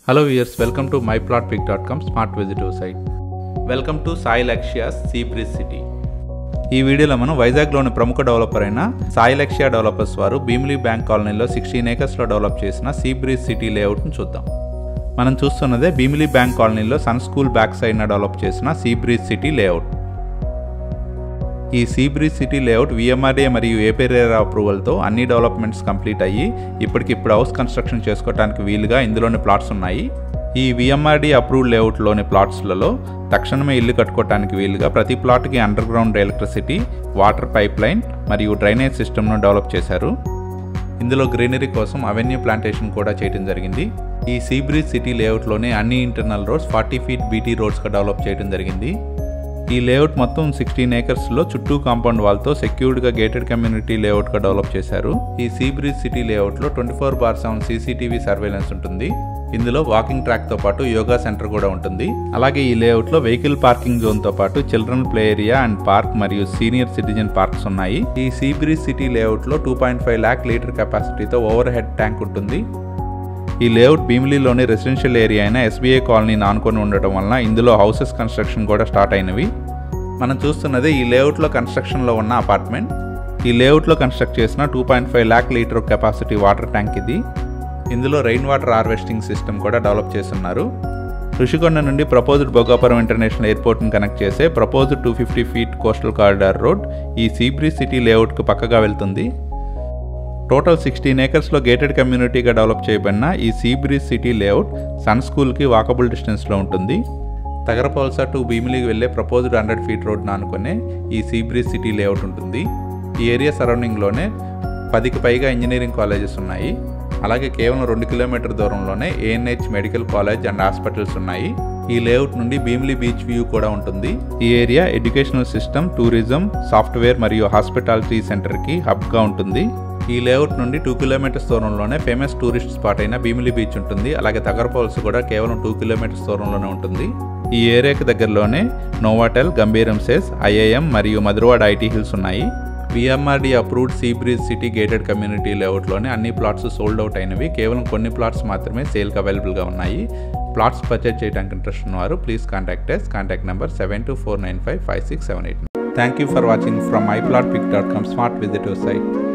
hello viewers welcome to my plot pick dot com smart విజిటివ్ site welcome to Sai Lakshya's sea breeze city ఈ వీడియోలో మనం వైజాగ్లోని ప్రముఖ developer అయిన సాయి లక్ష్య డెవలపర్స్ వారు భీమిలీ బ్యాంక్ కాలనీలో సిక్స్టీన్ ఏకర్స్లో డెవలప్ చేసిన సీ బ్రిజ్ సిటీ లేఅవుట్ను చూద్దాం మనం చూస్తున్నదే భీమిలీ బ్యాంక్ కాలనీలో సన్ స్కూల్ బ్యాక్ సైడ్న డెవలప్ చేసిన సీ బ్రిజ్ సిటీ లేఅవుట్ ఈ sea breeze city layout VMRA మరియు ఏపీరేరా అప్రూవల్తో అన్ని డెవలప్మెంట్స్ కంప్లీట్ అయ్యి ఇప్పటికిప్పుడు హౌస్ కన్స్ట్రక్షన్ చేసుకోవడానికి వీలుగా ఇందులోని ప్లాట్స్ ఉన్నాయి ఈ విఎంఆర్డి అప్రూవ్డ్ లేఅవుట్లోని ప్లాట్స్లలో తక్షణమే ఇల్లు కట్టుకోవడానికి వీలుగా ప్రతి ప్లాట్కి underground electricity water pipeline మరియు డ్రైనేజ్ సిస్టమ్ను డెవలప్ చేశారు ఇందులో గ్రీనరీ కోసం అవెన్యూ ప్లాంటేషన్ కూడా చేయడం జరిగింది ఈ సీ బ్రిజ్ సిటీ లేఅవుట్లోనే అన్ని internal roads forty feet BT రోడ్స్గా డెవలప్ చేయడం జరిగింది ఈ లేఅవుట్ మొత్తం సిక్స్టీన్ ఏకర్స్లో చుట్టూ కాంపౌండ్ వాల్తో సెక్యూర్డ్గా గేటెడ్ కమ్యూనిటీ లేఅవుట్గా డెవలప్ చేశారు ఈ సీ బ్రిజ్ సిటీ లేఅవుట్లో twenty four bar seven CCTV surveillance ఉంటుంది ఇందులో వాకింగ్ ట్రాక్తో పాటు యోగా సెంటర్ కూడా ఉంటుంది అలాగే ఈ లేఅవుట్లో వెహికల్ పార్కింగ్ జోన్తో పాటు children play area and park మరియు సీనియర్ సిటిజన్ పార్క్స్ ఉన్నాయి ఈ సీ బ్రిజ్ సిటీ లేఅవుట్లో two point five lakh litre కెపాసిటీతో ఓవర్ హెడ్ ట్యాంక్ ఉంటుంది ఈ లేఅవుట్ భీమిలీలోని రెసిడెన్షియల్ ఏరియా అయిన ఎస్బీఐ కాలనీని ఆనుకొని ఉండటం వలన ఇందులో హౌసెస్ కన్స్ట్రక్షన్ కూడా స్టార్ట్ అయినవి మనం చూస్తున్నదే ఈ లేఅవుట్లో కన్స్ట్రక్షన్లో ఉన్న అపార్ట్మెంట్ ఈ లేఅవుట్లో కన్స్ట్రక్ట్ చేసిన two point five lakh litre capacity water tank ఇది ఇందులో రెయిన్ వాటర్ హార్వెస్టింగ్ సిస్టమ్ కూడా డెవలప్ చేస్తున్నారు ఋషికొండ నుండి ప్రపోజ్డ్ భోగాపురం ఇంటర్నేషనల్ ఎయిర్పోర్ట్ని కనెక్ట్ చేసే proposed two fifty feet coastal corridor road ఈ సీబ్రిజ్ సిటీ లేఅవుట్కు పక్కగా వెళ్తుంది టోటల్ సిక్స్టీన్ ఏకర్స్లో గేటెడ్ కమ్యూనిటీగా డెవలప్ చేయబడిన ఈ sea breeze city layout sun స్కూల్కి వాకబుల్ డిస్టెన్స్లో ఉంటుంది తగరపల్స టు భీమిలికి వెళ్ళే ప్రపోజ్డ్ హండ్రెడ్ ఫీట్ రోడ్ను అనుకునే ఈ సీ బ్రిజ్ సిటీ లేఅవుట్ ఉంటుంది ఈ ఏరియా సరౌండింగ్లోనే పదికి పైగా ఇంజనీరింగ్ కాలేజెస్ ఉన్నాయి అలాగే కేవలం రెండు కిలోమీటర్ దూరంలోనే ANH medical college and hospitals ఉన్నాయి ఈ లేఅవుట్ నుండి భీమిలి బీచ్ వ్యూ కూడా ఉంటుంది ఈ area educational system tourism software మరియు హాస్పిటాలిటీ సెంటర్కి హబ్గా ఉంటుంది ఈ లేఅవుట్ నుండి టూ కిలోమీటర్స్ దూరంలోనే ఫేమస్ టూరిస్ట్ స్పాట్ అయిన భీమిలి బీచ్ ఉంటుంది అలాగే తగరపాల్స్ కూడా కేవలం టూ కిలోమీటర్స్ దూరంలోనే ఉంటుంది ఈ ఏరియాకి దగ్గరలోనే నోవాటెల్ గంభీరం సేస్ ఐఐఎం మరియు మధురవాడ ఐటీ హిల్స్ ఉన్నాయి VMRD approved sea breeze city gated community లేఅవుట్లోనే అన్ని ప్లాట్స్ సోల్డ్ అవుట్ అయినవి కేవలం కొన్ని ప్లాట్స్ మాత్రమే సేల్కి అవైలబుల్గా ఉన్నాయి ప్లాట్స్ పర్చేజ్ చేయడానికి ఇంట్రెస్ట్ ఉన్నవారు please contact us contact number seven two four nine five five six seven eight thank you for watching from iplot pick dot com smart విజిటివ్ సైట్